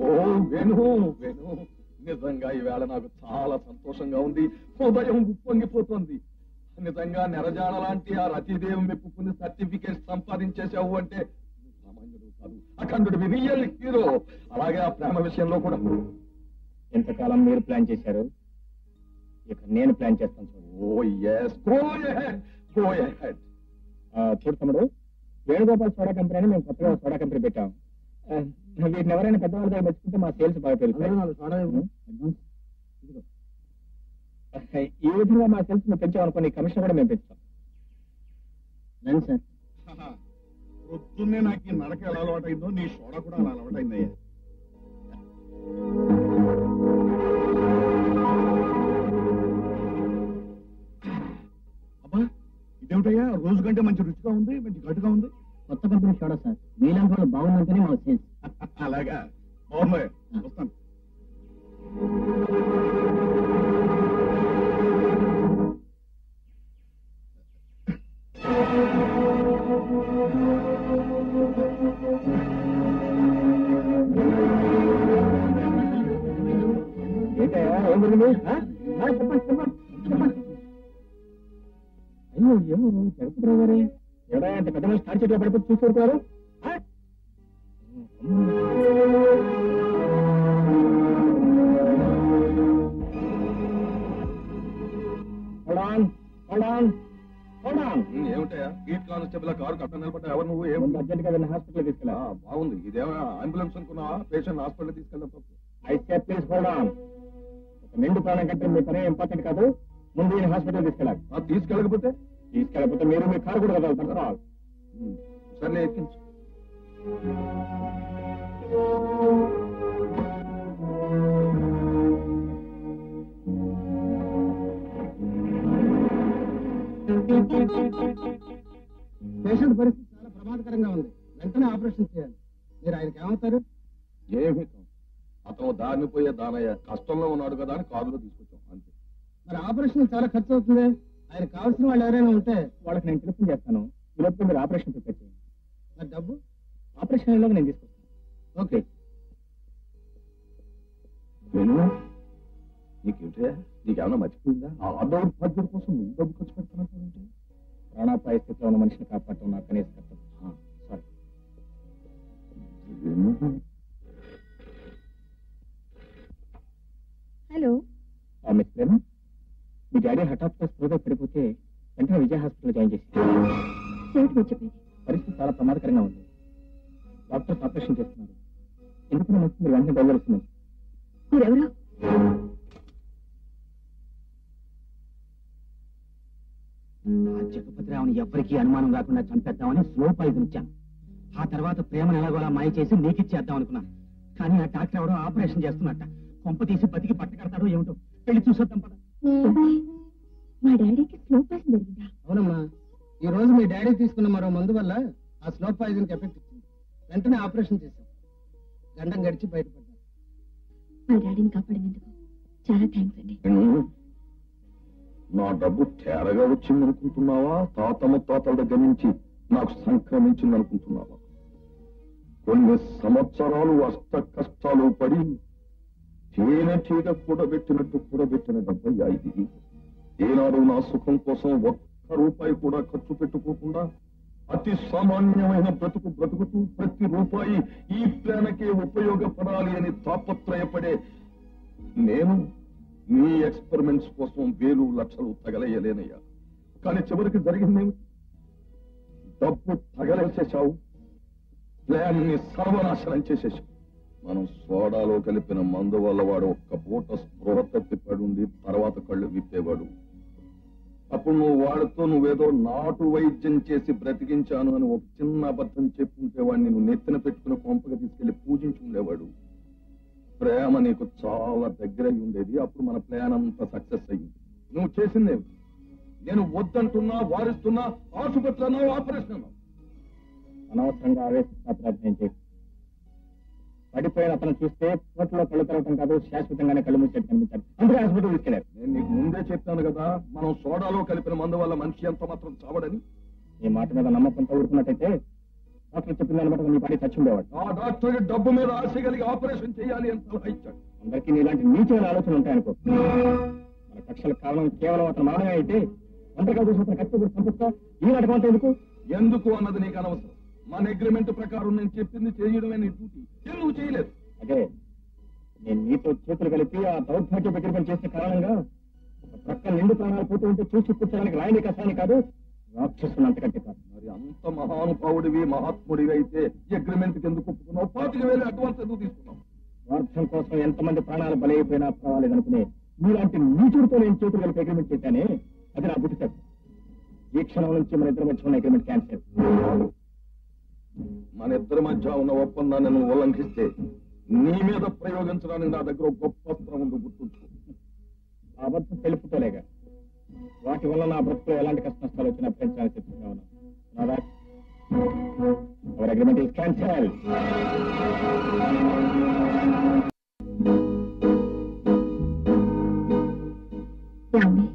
ఓ వెను వెను నిజంగా ఈవేళ నాకు చాలా సంతోషంగా ఉంది హృదయం ఉప్పొంగిపోతుంది నిజంగా నెరజాడ లాంటి ఆ రతీదేవి మెప్పుకుని సర్టిఫికేట్ సంపాదించేసావు అంటే నువ్వు సామాన్యుడు కాదు అఖండుడు రియల్ హీరో అలాగే ఆ ప్రేమ విషయంలో కూడా ఎంతకాలం మీరు ప్లాన్ చేశారు ఇక నేను ప్లాన్ చేస్తాను చూడు oh yes go ahead go ahead ఆ, చూడు తమ్ముడు వేణుగోపాల్ సోడా కంపెనీ అని మేము కొత్తగా సోడా కంపెనీ పెట్టాం ఆ, వీటిని ఎవరైనా పెద్దవాళ్ళ దగ్గర మెచ్చుకుంటే మా సేల్స్ బాగా పెరుగుతాయి ఉం? ఈ విధంగా మా సేల్స్ మేము పెంచామనుకో నీ కమిషన్ కూడా మేము పెంచుతాం రండి సార్ పొద్దున్నే నాకు ఈ నడక ఎలా అలవాటైందో నీ సోడా కూడా అలా అలవాటైందయ్యా అబ్బా ఇదేమిటయ్యా రోజు కంటే మంచి రుచిగా ఉంది మంచి ఘటుగా ఉంది కొత్త కంపెనీ సోడా సార్ మీలాంటి వాళ్ళు బాగుందంటేనే మా సేల్స్ అలాగా బాగున్నాయి వస్తాను ఏంటయ్యా ఏం జరిగింది ఆ? ఆ, చెప్పండి చెప్పండి చెప్పండి అయ్యో ఏమో జగపతిరావు గారే ఎవడా అంటే పెద్ద మనిషి తాడి చెట్లు పడిపోయి చూసుకుంటారు ఏమిటయా బీట్ కానిస్టేబుల్ కారు కట్ట నిలబడ్డా ఎవరు నువ్వు ఏం అర్జెంట్ గా వెళ్ళి హాస్పిటల్ తీసుకెళ్ళా ఆ, బాగుంది ఇదేమో అంబులెన్స్ అనుకున్నావా పేషెంట్ హాస్పిటల్ తీసుకెళ్ళా అయితే ప్లీజ్ హోల్డ్ ఆన్ ఒక నిండు ప్రాణం కంటే మీ పని ఇంపార్టెంట్ కాదు ముందు ఈయన హాస్పిటల్ తీసుకెళ్ళాలి తీసుకెళ్ళకపోతే తీసుకెళ్ళకపోతే మీరు మీ కారు కూడా కదలుతారు సర్లే ఎక్కించు పేషెంట్ పరిస్థితి చాలా ప్రమాదకరంగా ఉంది వెంటనే ఆపరేషన్ చేయాలి మీరు ఆయనకి ఏమవుతారు ఏమి కాదు. అతను దారిని పోయే దానయ్య కష్టంలో ఉన్నాడు కదా అని కారులో తీసుకొచ్చాం అంతే మరి ఆపరేషన్ చాలా ఖర్చు అవుతుంది ఆయన కావాల్సిన వాళ్ళు ఎవరైనా ఉంటే వాళ్ళకి నేను టెలిఫోన్ చేస్తాను ఈ లోపు మీరు ఆపరేషన్ ప్రిపేర్ చేయండి మరి డబ్బు ఆపరేషన్ అయ్యేలోగా నేను తీసుకొస్తాను ఓకే నేను నీకేమిటే నీకేమన్నా మర్చిపోయిందా ఆ దౌర్భాగ్యం కోసం నువ్వు డబ్బు ఖర్చు పెడుతున్నట్టు ప్రాణాపాయ స్థితిలో ఉన్న మనిషిని కాపాడటం నా కనీస కర్తవ్యం సారీ హలో మిస్ ప్రేమ మీ డాడీ హఠాత్తుగా స్పృహగా పడిపోతే వెంటనే విజయ హాస్పిటల్ జాయిన్ చేసి ఏమిటి మర్చిపోయింది పరిస్థితి చాలా ప్రమాదకరంగా ఉంది డాక్టర్స్ ఆపరేషన్ చేస్తున్నారు ఎందుకంటే మంచి మీరు వెంటనే బయలుదేరుతుంది మీరెవరు ఆ జగపతిరావుని ఎవ్వరికీ అనుమానం రాకుండా చంపేద్దామని స్లో పాయిజన్ ఇచ్చాను ఆ తర్వాత ప్రేమను ఎలాగోలా మాయ చేసి నీకిచ్చేద్దాం అనుకున్నాను కానీ ఆ డాక్టర్ ఎవడో ఆపరేషన్ చేస్తున్నట్ట కొంప తీసి బతికి పట్టకడతాడో ఏమిటో పెళ్లి చూసొద్దాం పద మా డాడీకి స్లో పాస్ జరిగిందా అవునమ్మా ఈ రోజు మీ డాడీ తీసుకున్న మరో మందు వల్ల ఆ స్లో పాయిజన్ కి ఎఫెక్ట్ ఇచ్చింది వెంటనే ఆపరేషన్ చేశాం గండం గడిచి బయటపడ్డారు మా డాడీని కాపాడినందుకు చాలా థ్యాంక్స్ అండి నా డబ్బు తేరగా వచ్చింది అనుకుంటున్నావా తాత ముత్తాతల దగ్గర నుంచి నాకు సంక్రమించింది అనుకుంటున్నావా కొన్ని సంవత్సరాలు అష్ట కష్టాలు పడి తేనె తీగ కూడబెట్టినట్టు కూడబెట్టిన డబ్బయ్యా ఇది ఏనాడు నా సుఖం కోసం ఒక్క రూపాయి కూడా ఖర్చు పెట్టుకోకుండా అతి సామాన్యమైన బ్రతుకు బ్రతుకుతూ ప్రతి రూపాయి ఈ ప్రేమకే ఉపయోగపడాలి అని తాపత్రయపడే నేను నీ ఎక్స్పెరిమెంట్స్ కోసం వేలు లక్షలు తగలేయలేనయ్యా కానీ చివరికి జరిగిందేమి డబ్బు తగలేసేశావు ప్లాన్ ని సర్వనాశనం చేసేశావు మనం సోడాలో కలిపిన మందు వల్ల వాడు ఒక్క పూట స్పృహ తప్పిపడుండి తర్వాత కళ్ళు విప్పేవాడు అప్పుడు నువ్వు వాడితో నువ్వేదో నాటు వైద్యం చేసి బ్రతికించాను అని ఒక చిన్న అబద్ధం చెప్పుంటే వాడిని నువ్వు నెత్తిన పెట్టుకుని కొంపగా తీసుకెళ్లి పూజించి ఉండేవాడు ప్రేమ నీకు చాలా దగ్గర అయి ఉండేది అప్పుడు మన ప్లాన్ అంతా సక్సెస్ అయ్యింది నువ్వు చేసిందేమి నేను వద్దంటున్నా వారిస్తున్నా ఆసుపత్రి అన్నావు ఆపరేషన్ అన్నావు అనవసరంగా ఆవేశం చేయి పడిపోయిన అతను చూస్తే కోట్లో కళ్ళు తెరవటం కాదు శాశ్వతంగానే కళ్ళు మూసేట్టు కనిపించాడు అందుకే హాస్పిటల్ తీసుకెళ్లారు నేను నీకు ముందే చెప్పాను కదా మనం సోడాలో కలిపిన మందు వల్ల మనిషి ఎంత మాత్రం చావడని ఈ మాట మీద నమ్మకంతో ఊరుకున్నట్టయితే డాక్టర్ చెప్పిన దాన్ని బట్టి నీ పడి చచ్చుండేవాడు ఆ డాక్టర్ డబ్బు మీద ఆశ కలిగి ఆపరేషన్ చేయాలి అని సలహా ఇచ్చాడు అందరికీ నీలాంటి నీచమైన ఆలోచన ఉంటాయనుకో మన కక్షలకు కారణం కేవలం అతను మరణమే అయితే ఒంటరిగా చూసి అతను కత్తి కూడా చంపుతా ఈ నాటకం అంతా ఎందుకు ఎందుకు అన్నది నీకు అనవసరం మన అగ్రిమెంట్ ప్రకారం నేను చెప్పింది చేయడమే నీ డ్యూటీ ఎందుకు చేయలేదు అదే నేను నీతో చేతులు కలిపి ఆ దౌర్భాగ్య అగ్రిమెంట్ చేసిన కారణంగా ఒక ప్రక్క నిండు ప్రాణాలు పోతూ ఉంటే చూసి కూర్చోడానికి రాయని కష్టాన్ని కాదు రాక్షసులు అంతకంటే కాదు మరి అంత మహానుభావుడివి మహాత్ముడివి అయితే ఈ అగ్రిమెంట్ కి ఎందుకు ఒప్పుకున్నావు పాతిక వేలు అడ్వాన్స్ ఎందుకు తీసుకున్నావు స్వార్థం కోసం ఎంతమంది ప్రాణాలు బలైపోయినా పర్వాలేదు అనుకునే మీలాంటి నీచుడితో నేను చేతులు కలిపి అగ్రిమెంట్ చేశానే అది నా బుద్ధి తప్పు ఈ క్షణం నుంచి మన ఇద్దరి మధ్య ఉన్న అగ్రిమెంట్ క్యాన్సిల్ మన మన ఇద్దరి మధ్య ఉన్న ఒప్పందాన్ని నువ్వు ఉల్లంఘిస్తే నీ మీద ప్రయోగించడానికి నా దగ్గర ఒక గొప్ప అస్త్రం ఉంది గుర్తుంచుకో ఆ అబద్ధం తెలుపుతోలేగా వాటి వల్ల నా బ్రతుకులో ఎలాంటి కష్ట నష్టాలు వచ్చినా పెంచాలని చెప్తున్నా ఉన్నాను అవర్ అగ్రిమెంట్ ఇస్ క్యాన్సల్ ఏమండి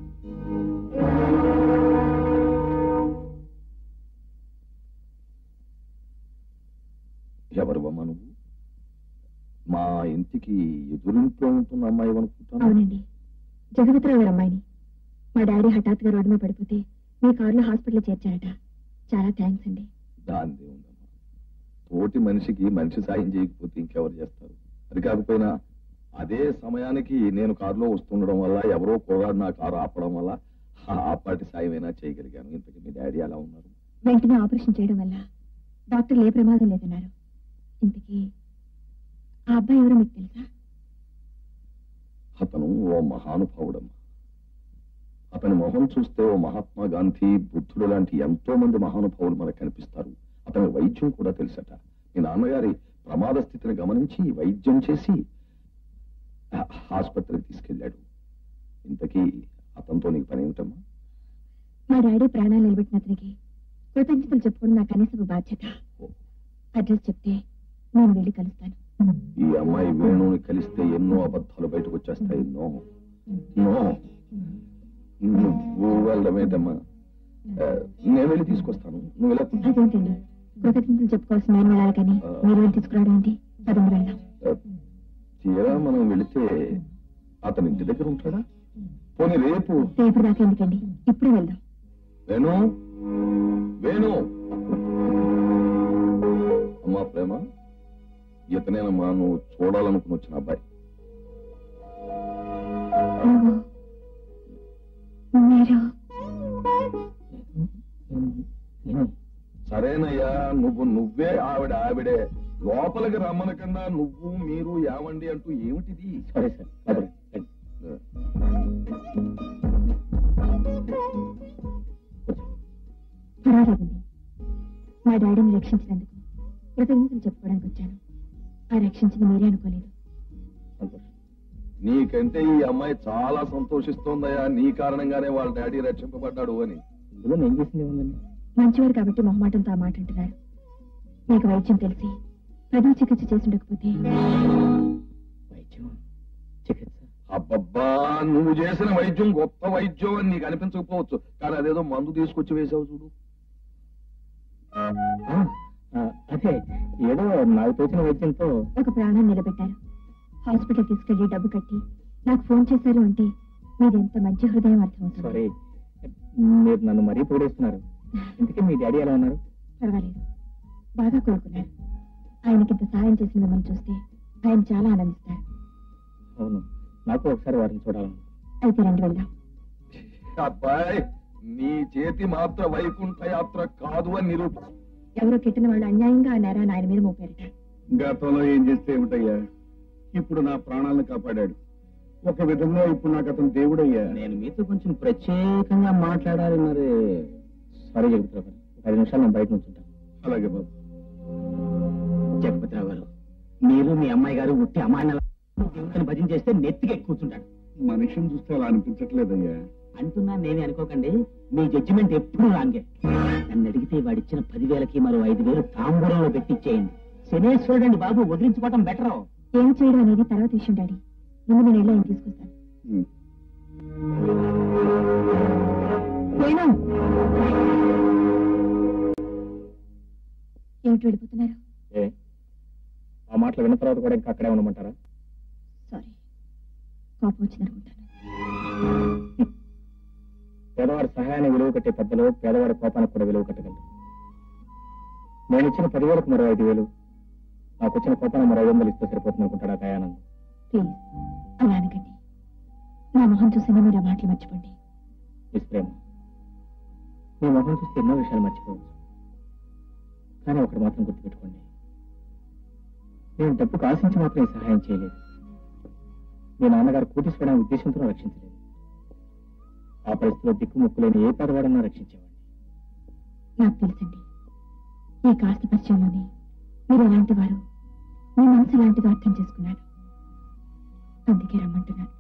ఎవరివమ్మా నువ్వు మా ఇంటికి ఎదురింట్లో ఉంటున్న అమ్మాయి అనుకుంటాను అవునండి జగపతిరావు గారు అమ్మాయిని మా డాడీ హఠాత్తుగా రోడ్డు మీద పడిపోతే మీ కారులో హాస్పిటల్ చేర్చారట చాలా థ్యాంక్స్ అండి దానిదే ఉందమ్మా తోటి మనిషికి మనిషి సాయం చేయకపోతే ఇంకెవరు చేస్తారు అది కాకపోయినా అదే సమయానికి నేను కారులో వస్తుండడం వల్ల ఎవరో కుర్రాడు నా కారు ఆపడం వల్ల ఆ ఆపాటి సాయమైనా చేయగలిగాను ఇంతకీ మీ డాడీ అలా ఉన్నారు వెంటనే ఆపరేషన్ చేయడం వల్ల డాక్టర్లు ఏ ప్రమాదం లేదన్నారు ఇంతకీ ఆ అబ్బాయి ఎవరో మీకు తెలుసా అతను ఓ మహానుభావుడమ్మా అతని మొహం చూస్తే ఓ మహాత్మా గాంధీ బుద్ధుడు లాంటి ఎంతో మంది మహానుభావులు మనకు కనిపిస్తారు అతని వైద్యం కూడా తెలుసట మీ నాన్నగారి ప్రమాద స్థితిని గమనించి వైద్యం చేసి ఆ, ఆసుపత్రికి తీసుకెళ్ళాడు ఇంతకీ అతనితో నీకు పని ఏమిటమ్మా మా డాడీ ప్రాణాలు నిలబెట్టిన అతనికి కృతజ్ఞతలు చెప్పుకోవడం నా కనీసపు బాధ్యత అడ్రస్ చెప్తే నేను వెళ్ళి కలుస్తాను ఈ అమ్మాయి వేణుని కలిస్తే ఎన్నో అబద్ధాలు బయటకు వచ్చేస్తాయి నో నో నువ్వు వెళ్ళడమేటమ్మా ఆ, నేను వెళ్ళి తీసుకొస్తాను నువ్వు ఇలా కూర్చో. అదేంటండి కృతజ్ఞతలు చెప్పుకోవాల్సిన నేను వెళ్ళాలి కానీ మీరు వెళ్ళి తీసుకురావడం ఏంటి పదండి వెళ్దాం ఆ, తీరా మనం వెళితే అతని ఇంటి దగ్గర ఉంటాడా పోనీ రేపు రేపు దాకా ఎందుకండి ఇప్పుడే వెళ్దాం వేణు వేణు అమ్మా ప్రేమ ఇతనేనమ్మా నువ్వు చూడాలనుకుని వచ్చిన అబ్బాయి ఓహో. మీరు సరేనయ్యా నువ్వు నువ్వే ఆవిడ ఆవిడే లోపలికి రమ్మనకన్నా నువ్వు మీరు ఏమండి అంటూ ఏమిటిది సరే సార్ లోపలికి రండి. పర్వాలేదండి మా డాడీని రక్షించినందుకు కృతజ్ఞతలు చెప్పుకోవడానికి వచ్చాను ఆ రక్షించింది మీరే అనుకోలేదు సంతోషం నీకంటే ఈ అమ్మాయి చాలా సంతోషిస్తోందయ్యా నీ కారణంగానే వాళ్ళ డాడీ రక్షింపబడ్డాడు అని ఇందులో నేను చేసింది ఏముందండి మంచివారు కాబట్టి మొహమాటంతో ఆ మాట అంటున్నారు మీకు వైద్యం తెలిసి ప్రజలు చికిత్స చేసి ఉండకపోతే వైద్యం చికిత్స అబ్బబ్బా నువ్వు చేసిన వైద్యం గొప్ప వైద్యం అని నీకు అనిపించకపోవచ్చు కానీ అదేదో మందు తీసుకొచ్చి వేసావు చూడు ఆ, ఆ, అదే ఏదో నాకు తోచిన వైద్యంతో ఒక ప్రాణాన్ని నిలబెట్టారు హాస్పిటల్ తీసుకెళ్లి డబ్బు కట్టి నాకు ఫోన్ చేశారు అంటే మీది ఎంత మంచి హృదయం అర్థమవుతుంది సారీ మీరు నన్ను మరీ పొగిడేస్తున్నారు ఇంతకీ మీ డాడీ ఎలా ఉన్నారు పర్వాలేదు బాగా కోరుకున్నారు ఆయనకింత సహాయం చేసిన మిమ్మల్ని చూస్తే ఆయన చాలా ఆనందిస్తారు అవును నాకు ఒకసారి వారిని చూడాలను అయితే రండి వెళ్దాం అబ్బాయి నీ చేతి మాత్ర వైకుంఠ యాత్ర కాదు అని నిరూపణ ఎవరో కిట్టిన వాళ్ళు అన్యాయంగా ఆ నేరాన్ని ఆయన మీద మోపారట గతంలో ఏం చేస్తే ఏమిటయ్యా ఇప్పుడు నా ప్రాణాలను కాపాడాడు ఒక విధంగా ఇప్పుడు నాకు అతను దేవుడయ్యా నేను మీతో కొంచెం ప్రత్యేకంగా మాట్లాడాలి మరి సారీ జగపతిరావు గారు ఒక ఐదు నిమిషాలు నేను బయట నుంచి ఉంటాను అలాగే బాబు జగపతిరావు గారు మీరు మీ అమ్మాయి గారు ఉట్టి అమ్మాయిని దేవుడిని భజన చేస్తే నెత్తికి ఎక్కువ కూర్చుంటాడు మనిషిని చూస్తే అలా అనిపించట్లేదయ్యా అంటున్నా నేనే అనుకోకండి మీ జడ్జిమెంట్ ఎప్పుడు రాంగే నన్ను అడిగితే వాడిచ్చిన పదివేలకి మరో ఐదు వేలు తాంబూలంలో పెట్టిచ్చేయండి శనేశ్వరుడు అండి బాబు వదిలించుకోవటం బెటర్ ఏం చేయడం అనేది తర్వాత విషయం డాడీ ముందు నేను వెళ్ళి ఆయన తీసుకొస్తాను ఉం. వేణు ఏమిటి వెళ్ళిపోతున్నారు ఏ ఆ మాటలు విన్న తర్వాత కూడా ఇంకా అక్కడే ఉండమంటారా సారీ కోపం వచ్చిందనుకుంటాను పేదవాడి సహాయాన్ని విలువ కట్టే పెద్దలు పేదవాడి కోపానికి కూడా విలువ కట్టగలరు నేను ఇచ్చిన పదివేలకు మరో ఐదు వేలు నాకు వచ్చిన కోపానికి మరో ఐదు వందలు ఇస్తే సరిపోతుంది అనుకుంటాడా దయానంద్ ప్లీజ్ అలా అనకండి నా మొహం చూసినా మీరు ఆ మాటలు మర్చిపోండి మిస్ ప్రేమ మీ మొహం చూస్తే ఎన్నో విషయాలు మర్చిపోవచ్చు కానీ ఒకటి మాత్రం గుర్తుపెట్టుకోండి నేను డబ్బుకు ఆశించి మాత్రం ఈ సహాయం చేయలేదు మీ నాన్నగారు కోటీశ్వరాన్ని ఉద్దేశంతో రక్షించలేదు ఆ పరిస్థితిలో దిక్కుముక్కు లేని ఏ పేదవాడన్నా రక్షించేవాడిని నాకు తెలుసండి ఈ కాస్త పరిచయంలోనే మీరు ఎలాంటి వారు మీ మనసు ఎలాంటిదో అర్థం చేసుకున్నాను అందుకే రమ్మంటున్నాను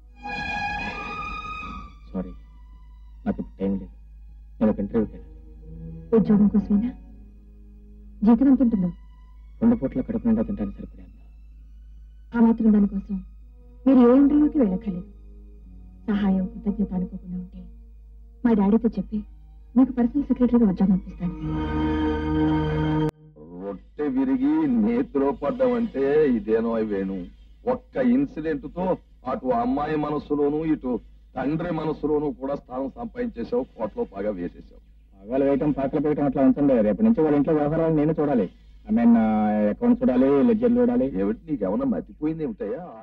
సారీ నాకు ఇప్పుడు టైం లేదు నేను ఒక ఇంటర్వ్యూకి వెళ్ళాలి ఉద్యోగం కోసమేనా జీతం ఎంత ఉంటుందో రెండు పూట్ల కడుపు నిండా తింటానికి సరిపడేంత ఆ మాత్రం దానికోసం మీరు ఏ ఇంటర్వ్యూకి వెళ్ళక్కర్లేదు సహాయం కృతజ్ఞత అనుకోకుండా ఉంటే మా డాడీతో చెప్పి మీకు పర్సనల్ సెక్రటరీగా ఉద్యోగం ఇప్పిస్తాను రొట్టె విరిగి నేతిలో పడ్డామంటే ఇదేనో వేణు ఒక్క ఇన్సిడెంట్ తో అటు అమ్మాయి మనసులోను ఇటు తండ్రి మనసులోను కూడా స్థానం సంపాదించేసావు కోట్లో బాగా వేసేసావు పగలు వేయటం పాకలు వేయటం అట్లా ఉంచండి రేపటి నుంచి వాళ్ళ ఇంట్లో వ్యవహారాలు నేను చూడాలి ఐ మీన్ అకౌంట్ చూడాలి లెడ్జర్ చూడాలి ఏమిటి నీకేమన్నా మర్చిపోయింది ఏమిటయ్యా